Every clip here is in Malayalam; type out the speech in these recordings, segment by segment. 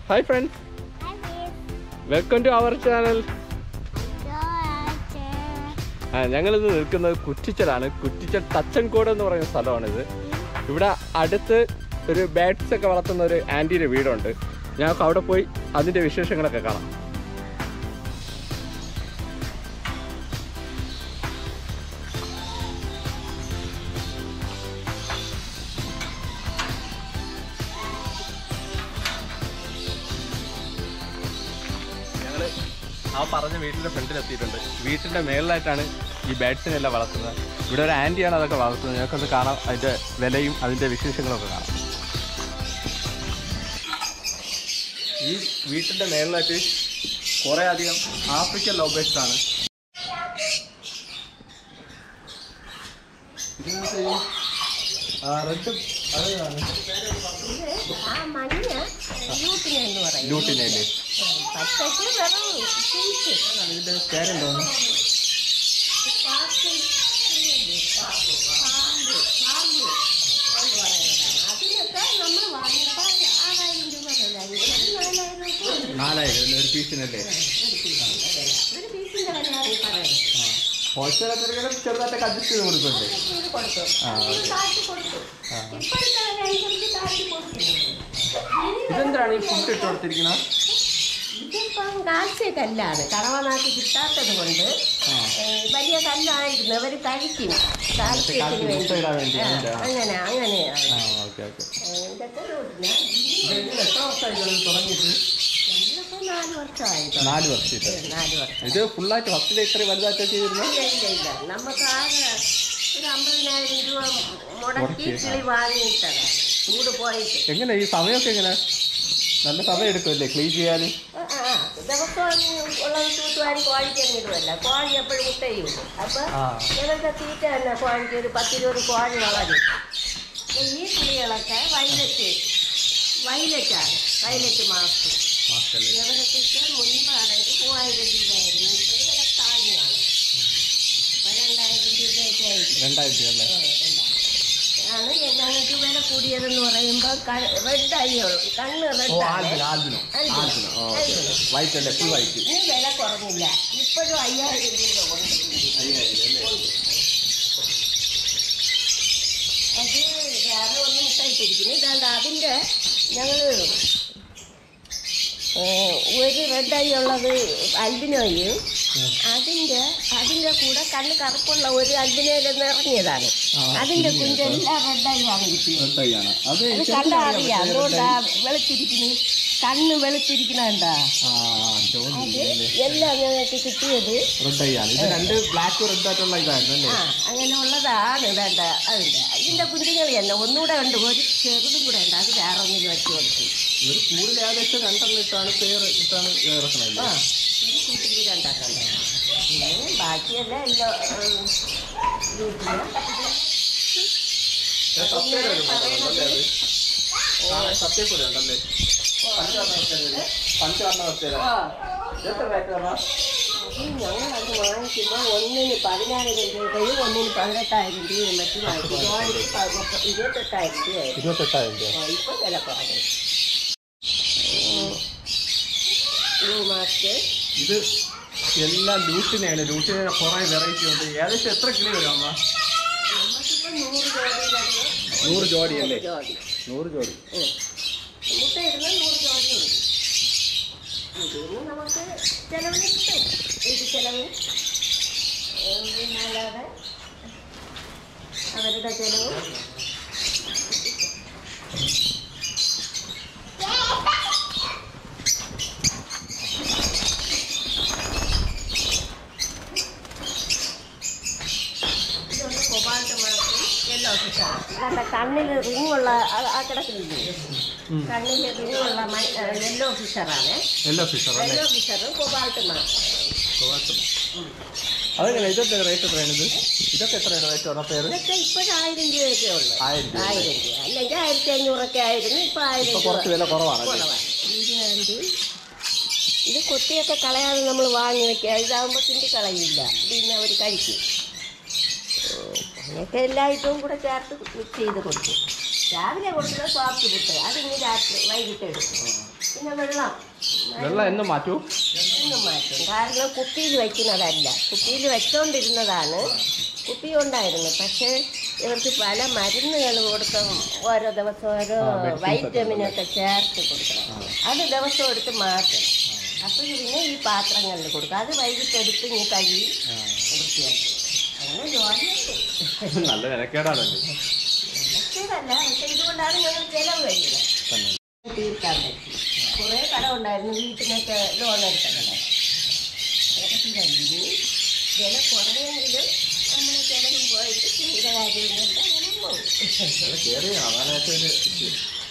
Hi friends welcome to our channel ആ ഞങ്ങളിത് നിൽക്കുന്നത് കുറ്റിച്ചലാണ് കുറ്റിച്ചൽ തച്ചൻകോട് എന്ന് പറയുന്ന സ്ഥലമാണിത് ഇവിടെ അടുത്ത് ഒരു ബാറ്റ്സ് ഒക്കെ വളർത്തുന്ന ഒരു ആൻറ്റിയുടെ വീടുണ്ട് ഞങ്ങൾക്ക് അവിടെ പോയി അതിൻ്റെ വിശേഷങ്ങളൊക്കെ കാണാം ഞങ്ങൾ ആ പറഞ്ഞ വീട്ടിൻ്റെ ഫ്രണ്ടിൽ എത്തിയിട്ടുണ്ട് വീട്ടിൻ്റെ മേളിലായിട്ടാണ് ഈ ബാറ്റ്സിനെല്ലാം വളർത്തുന്നത് ഇവിടെ ഒരു ആൻറ്റിയാണ് അതൊക്കെ വളർത്തുന്നത് ഞങ്ങൾക്കൊന്ന് കാണാം അതിൻ്റെ വിലയും അതിൻ്റെ വിശേഷങ്ങളൊക്കെ കാണാം ഈ വീട്ടിൻ്റെ മേളിലായിട്ട് കുറേ അധികം ആഫ്രിക്കൻ ലോബേറ്റ്സ് ആണ് ഇതിനകത്ത് ഈ റെഡ് അതാണ് ആ മഞ്ഞ ലൂട്ടിനെ എന്ന് പറയും ലൂട്ടിനല്ലേ പച്ചക്ക് വെറും പീച്ച് ഇതിൻ്റെ പേരെന്തോന്നു അതിനൊക്കെ നമ്മൾ വാങ്ങിയപ്പോൾ ആറായിരം രൂപ വില ഇവിടെ നാലായിരം രൂപ നാലായിരം ഒരു പീസിനല്ലേ ഒരു പീസിന്റെ വിലയാണ് ഈ പറയുന്നത് ഹോൾസെയിൽ ചെറുതായിട്ടൊക്കെ അഡ്ജസ്റ്റ് ചെയ്ത് കൊടുക്കുന്നുണ്ട് ഇത് കൊടുത്തു ആ, ഇത് താഴ്ത്തി കൊടുത്തു ആ. ഇപ്പോഴത്തെ വില അനുസരിച്ച് താഴ്ത്തി കൊടുക്കുന്നു ഇതെന്താണ് ഈ ഫുഡ് ഇട്ട് കൊടുത്തിരിക്കുന്നത് ഇതിപ്പം കാൽസ്യ കല്ലാണ് കറവനാട്ടി കിട്ടാത്തത് കൊണ്ട് ഏഹ്, വലിയ കല്ലായിരുന്നു അവർ കഴിക്കും കാൽസ്യത്തിന് കാൽസ്യം വേണ്ടി മുട്ടയിടാൻ വേണ്ടി, ആ, അതിന്റെ, ആ. അങ്ങനെ അങ്ങനെയാണ് ആ ഓക്കെ ഓക്കെ ഏഹ്, ഇതൊക്കെ റോഡിന് ഇത് എത്ര വർഷമായി തുടങ്ങിയിട്ട് നമ്മളിപ്പോൾ നാല് വർഷമായിട്ട് നാല് വർഷമായിട്ട് നാല് വർഷം ഇത് ഫുള്ളായിട്ട് ഫസ്റ്റിൽ ഇത്രയും വലുതായിട്ട് ചെയ്തിരുന്നത് ഇല്ല ഇല്ല ഇല്ല നമുക്ക് ആകെ ഒരു അമ്പതിനായിരം രൂപ മുടക്കി മുടക്കി, കിളി വാങ്ങിയിട്ടതാണ് ചൂട് പോയിട്ട് എങ്ങനെ ഈ സമയമൊക്കെ എങ്ങനെ നല്ല സമയം എടുക്കുമല്ലേ ക്ലീൻ ചെയ്യാൻ ആ, ആ, ദിവസം ഉള്ളത് തൂത്തുവാരി കോഴിക്ക് ഇടുമല്ല കോഴി എപ്പോഴും മുട്ടയുള്ളൂ അപ്പൊ ആ. ഇവരുടെ തീറ്റ തന്നെ കോഴിക്ക് ഒരു പത്തിരുപത് കോഴി വളരും അപ്പൊ ഈ കിളികളൊക്കെ വയലറ്റ് വയലറ്റാണ് വയലറ്റ് മാസ്ക് മാസ്റ്റല്ലേ ഇവരൊക്കെ മുൻപാണെങ്കിൽ മൂവായിരം രൂപയായിരുന്നു ഇപ്പോൾ വില താഴ്ന്നതാണ് ഇപ്പൊ രണ്ടായിരം രൂപയൊക്കെ ആയിരിക്കും രണ്ടായിരം രൂപ അല്ലേ ആണ് ഞങ്ങൾക്ക് വില കൂടിയതെന്ന് പറയുമ്പോൾ റെഡ് അയ്യോ കണ്ണ് ഓ red albino albino albino. Albino ഓ വൈറ്റ് അല്ലേ ഫുൾ വൈറ്റ് ഇനി വില കുറഞ്ഞില്ല ഇപ്പോഴും അയ്യായിരം രൂപ ഉണ്ട് അത് വേറെ ഒന്നും മുട്ടായിട്ടിരിക്കുന്നു ഇതാണ്ട് അതിൻ്റെ ഞങ്ങൾ ഒരു റെഡ് ഐ ഉള്ളത് അൽബിനോയും അതിൻ്റെ അതിൻ്റെ കൂടെ കണ്ണ് കറുപ്പുള്ള ഒരു അൽബിനോയിൽ നിറഞ്ഞതാണ് ആ, അതിൻ്റെ കുഞ്ചെല്ലാം റെഡ് ഐ ആണ് കിട്ടിയത് റെഡാണ് അത് അത് കണ്ടാ അറിയാം അതുകൊണ്ടാ വെളുത്തിരിക്കുന്നു കണ്ണ് വെളുത്തിരിക്കണണ്ടാ ആ അത് ചോദില്ലേ എല്ലാം ഞങ്ങൾക്ക് കിട്ടിയത് റെഡ് ഐ ആണ് ഇത് രണ്ട് ബ്ലാക്ക് റെഡ് ആയിട്ടുള്ള ഇതായിരുന്നു അല്ലേ ആ അങ്ങനെയുള്ളതാണ് വേണ്ട അതിൻ്റെ ഇതിൻ്റെ കുഞ്ഞുങ്ങൾ തന്നെ ഒന്നുകൂടെ ഉണ്ട് ഒരു ചെറുതും കൂടെ ഉണ്ട് അത് വേറെ ഒന്നിനും വെച്ച് കൊടുത്തു ഒരു കൂടുതൽ ഏകദേശം രണ്ടെണ്ണം ഇട്ടാണ് പേര് ഇട്ടാണ് ഇറക്കണല്ലേ ആ ഇത് കുട്ടിക്ക് രണ്ടാക്കണ്ട പിന്നെ ബാക്കിയെല്ലാം എല്ലാം ഉം, വീട്ടില് സത്യപ്പുര ഉണ്ടല്ലേ പഞ്ചവർണ്ണ വസ്തുര ആ എത്ര റേറ്റ് പറഞ്ഞാൽ അത് ഞങ്ങളത് വാങ്ങിക്കുമ്പോൾ ഒന്നിന് പതിനായിരം രൂപയും ഒന്നിന് പതിനെട്ടായിരം രൂപയും വെച്ച് വാങ്ങിക്കും ജോലിക്ക് പ- ഇരുപത്തെട്ടായിരം രൂപയായിരുന്നു ഇരുപത്തെട്ടായിരം രൂപ ആ, ഇപ്പൊ വില കുറഞ്ഞു ബ്ലൂ മാസ്ക് ഇത് എല്ലാം ലൂട്ടിനെയാണ് ലൂട്ടിനെ കുറേ വെറൈറ്റി ഉണ്ട് ഏകദേശം എത്ര കിലോ വരും അമ്മ നമുക്കിപ്പോൾ നൂറ് ജോഡിയിലധികം നൂറ് ജോഡി അല്ലേ ജോഡി നൂറ് ജോഡി ഉം. മുട്ട ഇടുന്ന നൂറ് ജോഡിയുണ്ട് ഇതിന് നമുക്ക് ചിലവിന് കിട്ടും ഇത് ചിലവ് ഏം, പിന്നെ അല്ലാതെ അവരുടെ ചിലവ് ഇതൊന്ന് കൊബാൾട്ട് മാറ്റി യെല്ലോ ഫിഷാണ് കണ്ട കണ്ണിൽ റിങ്ങുള്ള ആ- ആ കിടക്കുന്നില്ലേ കണ്ണിൽ റിങ്ങുള്ള യെല്ലോ ഫിഷറാണ് എല്ലാ ഫിഷർ അല്ലേ യെല്ലോ ഫിഷറും കൊബാൾട്ട് മാറ്റി അതെങ്ങനെ ഇതൊക്കെ റേറ്റ് എത്രയാണ് ഇത് ഇതൊക്കെ എത്രയാണ് റേറ്റ് പറഞ്ഞ പേര് ഇതൊക്കെ ഇപ്പോഴും ആയിരം രൂപയൊക്കെ ഉള്ളു ആയിരം രൂപ ആയിരം രൂപ അല്ലെങ്കിൽ ആയിരത്തി അഞ്ഞൂറൊക്കെ ആയിരുന്നു ഇപ്പൊ ആയിരം ഇപ്പൊ രൂപ കുറച്ച് വില കുറവാണല്ലേ കുറവാണ് ഇരുപത് ഇത് കൊത്തിയൊക്കെ കളയാതെ നമ്മൾ വാങ്ങി വെക്കുക ഇതാകുമ്പോൾ കിണ്ടി കളയില്ല പിന്നെ അവർ കഴിക്കും ഉം, അങ്ങനെയൊക്കെ എല്ലാ ഐറ്റവും കൂടെ ചേർത്ത് മിക്സ് ചെയ്ത് കൊടുക്കും രാവിലെ കൊടുക്കുന്നത് സോഫ്റ്റ് പുട്ട് അതിന് രാത്രി വൈകിട്ട് എടുക്കും പിന്നെ വെള്ളം വെള്ളം എന്നും മാറ്റൂ ഒന്നും മാറ്റും കാരണം കുപ്പിയിൽ വയ്ക്കുന്നതല്ല കുപ്പിയിൽ വെച്ചോണ്ടിരുന്നതാണ് കുപ്പി ഉണ്ടായിരുന്നു പക്ഷേ ഇവർക്ക് പല മരുന്നുകൾ കൊടുക്കും ഓരോ ദിവസം ഓരോ ആ, medicines ഒക്കെ വൈറ്റമിനൊക്കെ ചേർത്ത് കൊടുക്കണം അത് ദിവസം എടുത്ത് മാറ്റണം അപ്പോൾ പിന്നെ ഈ പാത്രങ്ങളിൽ കൊടുക്കും അത് വൈകിട്ട് എടുത്ത് ഇനി കഴുകി വൃത്തിയാക്കും അങ്ങനെ ജോലിയുണ്ട് നല്ല വിലക്കേടാണല്ലോ ശരിയല്ല പക്ഷേ ഇതുകൊണ്ടാണ് ഞങ്ങൾ ചിലവ് കഴിയുന്നത് തന്നെ തീർക്കാൻ പറ്റി കുറേ കടം ഉണ്ടായിരുന്നു വീട്ടിനൊക്കെ ലോൺ എടുത്തിട്ടുണ്ടായിരുന്നു അതൊക്കെ കഴിഞ്ഞു വില കുറഞ്ഞെങ്കിലും നമ്മുടെ ചിലവും പോയിട്ട് ചെയ്ത കാര്യമൊന്നും അങ്ങനെ പോകും വില കയറിയാണ് അതാണ് ഏറ്റവും ഒരു issue.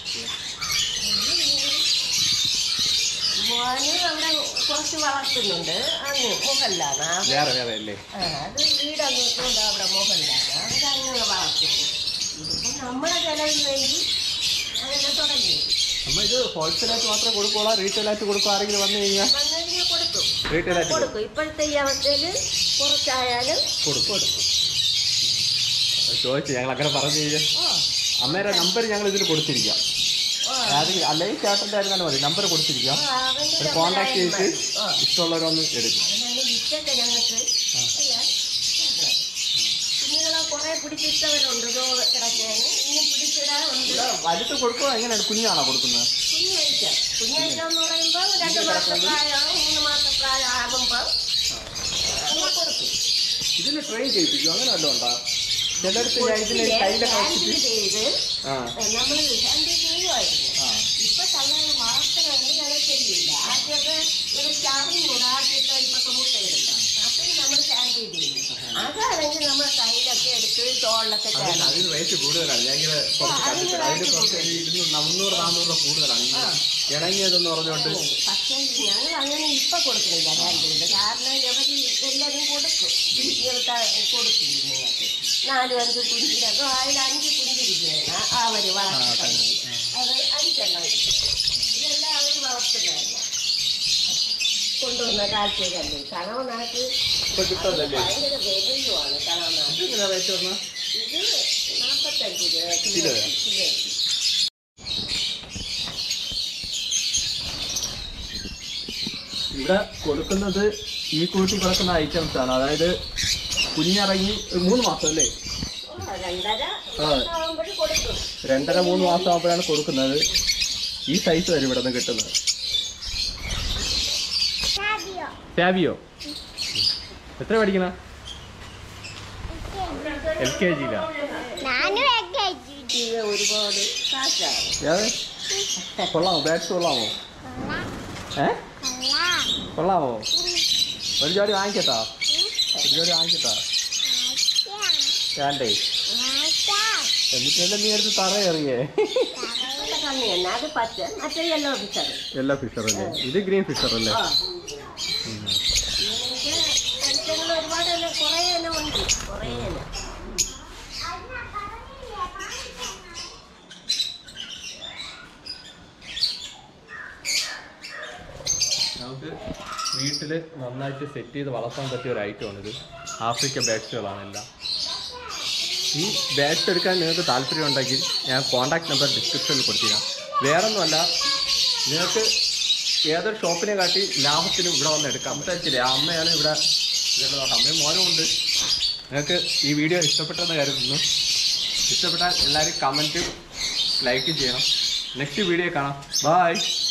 മോന് അവിടെ കുറച്ച് വളർത്തുന്നുണ്ട് അങ്ങ് മുകളിലാണ് ആ വേറെ വേറെ അല്ലേ ആ, അത് വീടൊന്നും കൊണ്ട് അവിടെ മുകളിലാണ് അവിടെ അങ്ങനെ വളർത്തുന്നു ഇതിപ്പോൾ നമ്മുടെ ചിലവിന് വേണ്ടി അങ്ങനെ തുടങ്ങി നമ്മ ഇത് ഹോൾസെയിലായിട്ട് മാത്രമേ കൊടുക്കുള്ളൂ റീറ്റെയിലായിട്ട് കൊടുക്കും ആരെങ്കിലും വന്നു കഴിഞ്ഞാൽ വന്നു കഴിഞ്ഞാൽ കൊടുക്കും റീറ്റെയിലായിട്ട് കൊടുക്കും കൊടുക്കും ഇപ്പോഴത്തെ ഈ അവസ്ഥയിൽ കുറച്ചായാലും കൊടുക്കും ചോദിച്ചു ഞങ്ങൾ അങ്ങനെ പറഞ്ഞു കഴിഞ്ഞാൽ ഓ അമ്മേരെ നമ്പർ ഞങ്ങൾ ഇതിൽ കൊടുത്തിരിക്കാം ഓ ആരെങ്കിലും അല്ലെങ്കിൽ ചേട്ടൻ്റെ ആയിരുന്നാലും മതി നമ്പർ കൊടുത്തിരിക്കാം ആ, അവന്റെ ഒരു കോൺടാക്ട് നമ്പറായാലും ചെയ്തിട്ട് മതി. ഓ, ഇഷ്ടമുള്ളവരൊന്ന് എടുക്കും അതിനാണ് വിറ്റൊക്കെ ഞങ്ങൾക്ക് അല്ല, കുഞ്ഞുങ്ങളെ കുറെ പിടിച്ചിട്ടവരുണ്ട് ഇതോ കിടക്കാന് ഇനി പിടിച്ചിടാറുണ്ട് വലുത്ത് കൊടുക്കുക എങ്ങനെയാണ് കുഞ്ഞാണോ കൊടുക്കുന്നത് കുഞ്ഞാഴ്ച കുഞ്ഞാഴ്ച എന്ന് പറയുമ്പോൾ രണ്ട് മാസം പ്രായം മൂന്ന് മാസം പ്രായം ആകുമ്പോൾ അങ്ങനെ കൊടുക്കും ഇതിന് ട്രെയിൻ ചെയ്യിപ്പിക്കും അങ്ങനെ വല്ലതും ഉണ്ടോ ചിലടത്ത് ഞാൻ ഇതിന് ഇതിലെ കയ്യിലൊക്കെ ഹാൻഡിൽ വെച്ചിട്ട് ചെയ്ത് ആ നമ്മൾ ഹാൻഡിൽ ചെയ്യുമായിരുന്നു ആ ഇപ്പൊ തള്ളകൾ വളർത്തണമെന്ന് ഞങ്ങൾക്കില്ല ആദ്യമൊക്കെ ഒരു സ്റ്റാറിങ് കൂടെ ആദ്യത്തെ ഇപ്പൊ മുട്ടയിടില്ല അപ്പോൾ നമ്മൾ ഹാൻഡിൽ ചെയ്യും അതാണെങ്കിൽ നമ്മൾ കയ്യിലൊക്കെ എടുത്ത് തോളിലൊക്കെ അതിന് ചേർന്ന് അതിന് റേറ്റ് കൂടുതലാണ് ഞാൻ ഇങ്ങനെ കുറച്ച് ആ, അതിന് കണ്ടിട്ടുണ്ട് അതിന് rate കുറച്ച് ഈ ഇരുന്നൂറ് മുന്നൂറ് നാന്നൂറ് രൂപ കൂടുതലാണ് ഈ ഇണങ്ങിയതെന്ന് പറഞ്ഞുകൊണ്ട് പക്ഷേ ഞങ്ങൾ അങ്ങനെ ഇപ്പൊ കൊടുക്കുന്നില്ല ഹാൻഡിൽ കാരണം ഇവര് എല്ലാവരും കൊടുക്കും ഇവർക്ക് കൊടുക്കും നിങ്ങൾക്ക് നാലും അഞ്ച് കുഞ്ചിനൊക്കെ അതിൽ അഞ്ച് കുഞ്ചിരിക്കുകയാണ് അവർ വളർത്തുന്നത് അത് അഞ്ചെണ്ണം ഇരിക്കും. ഇതെല്ലാം അവർ വളർത്തുന്നതല്ല കൊണ്ടുവന്ന കാഴ്ചയല്ലേ കണവനാക്ക് ഇപ്പൊ കിട്ടുന്നല്ലേ ഭയങ്കര വിലയുമാണ് കണവനാക്ക് ഇതിങ്ങനെ റേറ്റ് വന്നാൽ ഇത് നാൽപ്പത്തഞ്ച് രൂപ കിലോ കിലോയാ? കിലോ ഇവിടെ കൊടുക്കുന്നത് ഈ കൂട്ടി കൊടുക്കുന്ന ഐറ്റംസ് ആണ് അതായത് കുഞ്ഞിറങ്ങി ഒരു മൂന്ന് മാസം അല്ലേ ആ, രണ്ടര ആ. ആകുമ്പോൾ കൊടുക്കും രണ്ടര മൂന്ന് മാസം ആകുമ്പോഴാണ് കൊടുക്കുന്നത് ഈ സൈസ് വരും ഇവിടെ നിന്ന് കിട്ടുന്നത് ഫാബിയോ എത്ര പഠിക്കണ എൽ കെ ജിയിലാണ് ഞാനും എഗ്ഗേജ് ഇത് ഒരുപാട് കാശാണ് ഏത് കൊള്ളാമോ ബാറ്റ്സ് കൊള്ളാമോ ഏ കൊള്ളാമോ ഒരു ജോഡി വാങ്ങിക്കട്ടാ ഒരു ജോഡി വാങ്ങിക്കട്ടാ വേണ്ടേ എന്നിട്ടല്ലേ നീ എടുത്ത് തറ എറിയേ നല്ല കണ്ണി തന്നെ അത് പച്ച മറ്റേ യെല്ലോ പിക്ചർ എല്ലാ ഫിഷർ അല്ലേ ഇത് ഗ്രീൻ ഫിഷർ അല്ലേ ആ മത്സ്യങ്ങൾ ഒരുപാട് തന്നെ കുറേ തന്നെ ഉണ്ട് കുറേ തന്നെ നമുക്ക് വീട്ടിൽ നന്നായിട്ട് സെറ്റ് ചെയ്ത് വളർത്താൻ പറ്റിയ ഒരു ഐറ്റമാണിത് ആഫ്രിക്ക ബാറ്റ്സുകളാണ് എല്ലാം ഈ ബാറ്റ്സ് എടുക്കാൻ നിങ്ങൾക്ക് താല്പര്യം ഉണ്ടെങ്കിൽ ഞാൻ കോൺടാക്ട് നമ്പർ ഡിസ്ക്രിപ്ഷനിൽ കൊടുത്തിരാം വേറൊന്നുമല്ല നിങ്ങൾക്ക് ഏതൊരു ഷോപ്പിനെ കാട്ടി ലാഭത്തിനും ഇവിടെ വന്ന് എടുക്കാം സംസാരിച്ചില്ലേ ആ അമ്മയാണ് ഇവിടെ ഇതെല്ലാം നോക്കാം അമ്മയും മോനും ഉണ്ട് നിങ്ങൾക്ക് ഈ വീഡിയോ ഇഷ്ടപ്പെട്ടെന്ന് കരുതുന്നു ഇഷ്ടപ്പെട്ടാൽ എല്ലാവരും കമൻറ്റും ലൈക്കും ചെയ്യണം നെക്സ്റ്റ് വീഡിയോ കാണാം ബായ്